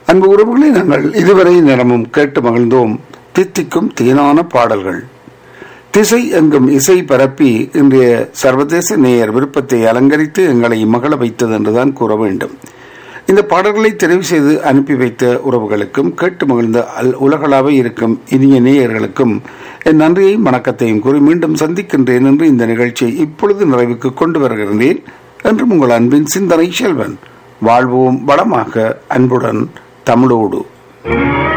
அன்பு உறவுகளை நாங்கள் இதுவரை நேரமும் கேட்டு மகிழ்ந்தோம் தித்திக்கும் தேனான பாடல்கள் திசை எங்கும் இசை பரப்பி இன்றைய சர்வதேச நேயர் விருப்பத்தை அலங்கரித்து எங்களை மகள வைத்தது என்றுதான் கூற வேண்டும் இந்த பாடல்களை தெரிவு செய்து அனுப்பி வைத்த உறவுகளுக்கும் கேட்டு மகிழ்ந்த அல் உலகளாக இருக்கும் இனிய நேயர்களுக்கும் என் நன்றியையும் வணக்கத்தையும் கூறி மீண்டும் சந்திக்கின்றேன் என்று இந்த நிகழ்ச்சியை இப்பொழுது நிறைவுக்கு கொண்டு வருகின்றேன் என்றும் உங்கள் அன்பின் சிந்தனை செல்வன் வாழ்வோம் வளமாக அன்புடன் தமிழோடு